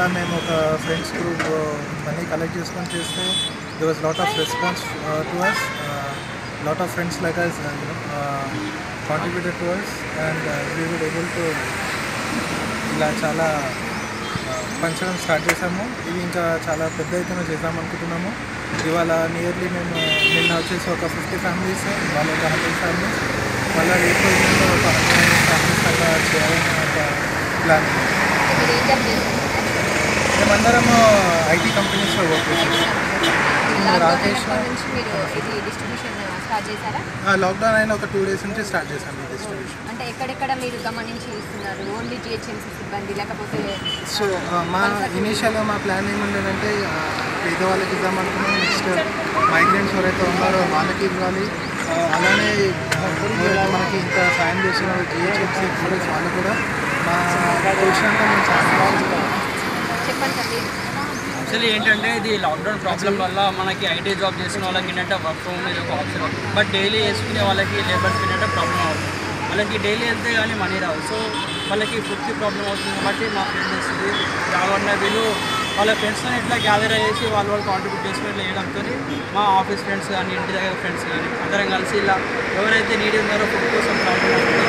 అట్లా మేము ఒక ఫ్రెండ్స్ గ్రూప్ మనీ కలెక్ట్ చేసుకొని చేస్తే there was lot of response to us lot of friends like us contributed to us and we would able to ఇలా చాలా ఆ, పంచడం స్టార్ట్ చేసాము ఇది ఇంకా చాలా పెద్ద ఎత్తున చేద్దాం అనుకుంటున్నాము ఇవాళ నియర్లీ మేము నిన్న వచ్చేసి ఒక ఫిఫ్టీ ఫ్యామిలీస్ వాళ్ళ ఒక హండ్రెడ్ ఫ్యామిలీస్ మళ్ళీ రేపు ఎల్లుండి ఒక హండ్రెడ్ ఫ్యామిలీస్ అట్లా చేయాలని ఒక ప్లాన్ మీరు ఏం జాబ్ చేస్తారు మేమందరము ఐటీ కంపెనీస్లో వర్క్ చేస్తాం లాక్డౌన్ రాకేష్ అయినప్పటి నుంచి మీరు ఇది డిస్ట్రిబ్యూషన్ స్టార్ట్ చేశారా లాక్డౌన్ అయిన ఒక టూ డేస్ నుంచి స్టార్ట్ చేశాము ఈ డిస్ట్రిబ్యూషన్ అంటే ఎక్కడెక్కడ మీరు గమనించి ఇస్తున్నారు ఓన్లీ జిహెచ్ఎంసీ సిబ్బంది లేకపోతే సో ఆ, మా ఇనీషియల్గా మా ప్లాన్ ఏముండేదంటే ఆ, పేదవాళ్ళకి ఇద్దాం అనుకున్నాం నెక్స్ట్ మైగ్రెంట్స్ ఎవరైతే ఉన్నారో వాళ్ళకి ఇవ్వాలి ఆ, అలానే ఎవరైతే మనకి ఇంత సాయం చేసిన జిహెచ్ఎంసీ ఎంప్లాయీస్ వాళ్ళు కూడా మా తోచినంత మేము సహాయం చెప్పండి సార్ మీరు యాక్చువల్లీ ఏంటంటే ఇది లాక్డౌన్ ప్రాబ్లం వల్ల మనకి ఐటీ జాబ్ చేసిన వాళ్ళకి ఏంటంటే వర్క్ ఫ్రమ్ హోమ్ ఇది ఒక ఆప్షన్ బట్ డైలీ వేసుకునే వాళ్ళకి లేబర్స్కి ఏంటంటే ప్రాబ్లం అవుతుంది వాళ్ళకి డైలీ వెళ్తే కానీ మనీ రావు సో వాళ్ళకి ఫుడ్కి ప్రాబ్లం అవుతుంది కాబట్టి మా ఫ్రెండ్స్ వస్తుంది కాకుండా వీళ్ళు వాళ్ళ ఫ్రెండ్స్తో ఇట్లా గ్యాదర్ అయ్యేసి వాళ్ళు వాళ్ళు కాంట్రిబ్యూట్ చేసుకుని ఇట్లా చేయడంతో మా ఆఫీస్ ఫ్రెండ్స్ కానీ ఇంటి దగ్గర ఫ్రెండ్స్ కానీ అందరం కలిసి ఇలా ఎవరైతే నీడి ఉన్నారో ఫుడ్ కోసం ప్రాబ్లం అవుతుందో